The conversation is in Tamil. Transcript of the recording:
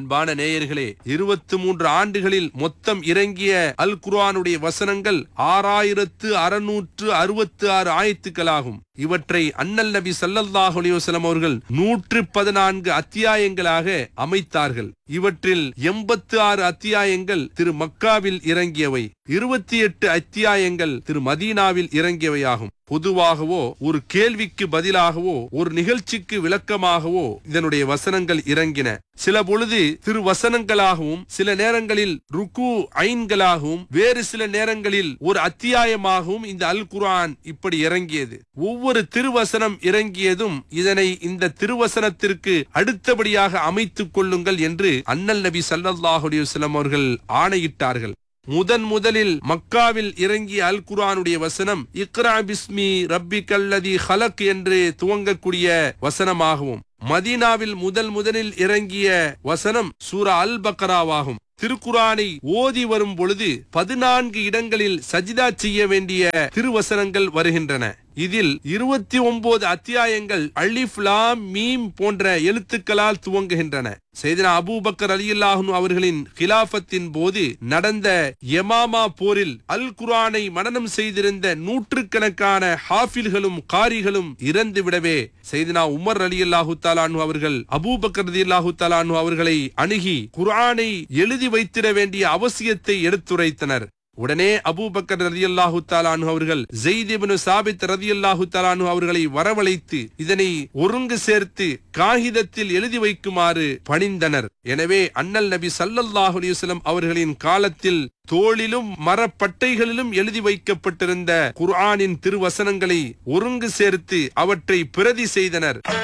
அன்பான நேயர்களே இருபத்தி மூன்று ஆண்டுகளில் மொத்தம் இறங்கிய அல் குர்ஆனுடைய வசனங்கள் ஆறாயிரத்து அறுநூற்று அறுபத்து ஆறு ஆயத்துக்களாகும் இவற்றை அண்ணல் நபி ஸல்லல்லாஹு அலைஹி வஸல்லம் அவர்கள் நூற்று பதினான்கு அத்தியாயங்களாக அமைத்தார்கள் இவற்றில் எண்பத்து ஆறு அத்தியாயங்கள் திரு மக்காவில் இறங்கியவை இருபத்தி எட்டு அத்தியாயங்கள் திரு மதீனாவில் இறங்கியவையாகும் பொதுவாகவோ ஒரு கேள்விக்கு பதிலாகவோ ஒரு நிகழ்ச்சிக்கு விளக்கமாகவோ இதனுடைய வசனங்கள் இறங்கின சில பொழுது திரு வசனங்களாகவும் சில நேரங்களில் ருக்கு ஐன்களாகவும் வேறு சில நேரங்களில் ஒரு அத்தியாயமாகவும் இந்த அல் குர்ஆன் இப்படி இறங்கியது ஒவ்வொரு திருவசனம் இறங்கியதும் இதனை இந்த திருவசனத்திற்கு அடுத்தபடியாக அமைத்துக் கொள்ளுங்கள் என்று அண்ணல் நபி ஸல்லல்லாஹு அலைஹி வஸல்லம் அவர்கள் ஆணையிட்டார்கள் முதன் முதலில் மக்காவில் இறங்கிய அல் குர்ஆனுடைய வசனம் இக்ரா பிஸ்மி ரப்பிக்கல்லதி ஹலக் என்று துவங்கக்கூடிய வசனமாகவும் மதீனாவில் முதல் முதலில் இறங்கிய வசனம் சூரா அல் பக்கராவாகும் திருக்குரானை ஓதி வரும் பொழுது பதினான்கு இடங்களில் சஜிதா செய்ய வேண்டிய திருவசனங்கள் வருகின்றன இதில் இருபத்தி ஒன்பது அத்தியாயங்கள் அலிஃப் லாம் மீம் போன்ற எழுத்துக்களால் துவங்குகின்றன செய்தனா அபூபக்கர் அலியுல்லாஹு அவர்களின் கிலாபத்தின் போது நடந்த யமாமா போரில் அல் குர்ஆனை மனனம் செய்திருந்த நூற்றுக்கணக்கான ஹாஃபில்களும் காரிகளும் இறந்து விடவே செய்தனா உமர் அலியுல்லாஹு தாலானு அவர்கள் அபூபக்கர் ரலியல்லாஹு தாலானு அவர்களை அணுகி குர்ஆனை எழுதி வைத்திட வேண்டிய அவசியத்தை எடுத்துரைத்தனர் உடனே அபூபக்கர் ரதியல்லாஹு தாலானு அவர்கள் ஜெயித் இப்னு சாபித் ரதியல்லாஹு தாலானு அவர்களை வரவழைத்து இதனை ஒருங்கு சேர்த்து காகிதத்தில் எழுதி வைக்குமாறு பணிந்தனர் எனவே அண்ணல் நபி ஸல்லல்லாஹு அலைஹி வஸல்லம் அவர்களின் காலத்தில் தோளிலும் மரப்பட்டைகளிலும் எழுதி வைக்கப்பட்டிருந்த குர்ஆனின் திருவசனங்களை ஒருங்கு சேர்த்து அவற்றை பிரதி செய்தனர்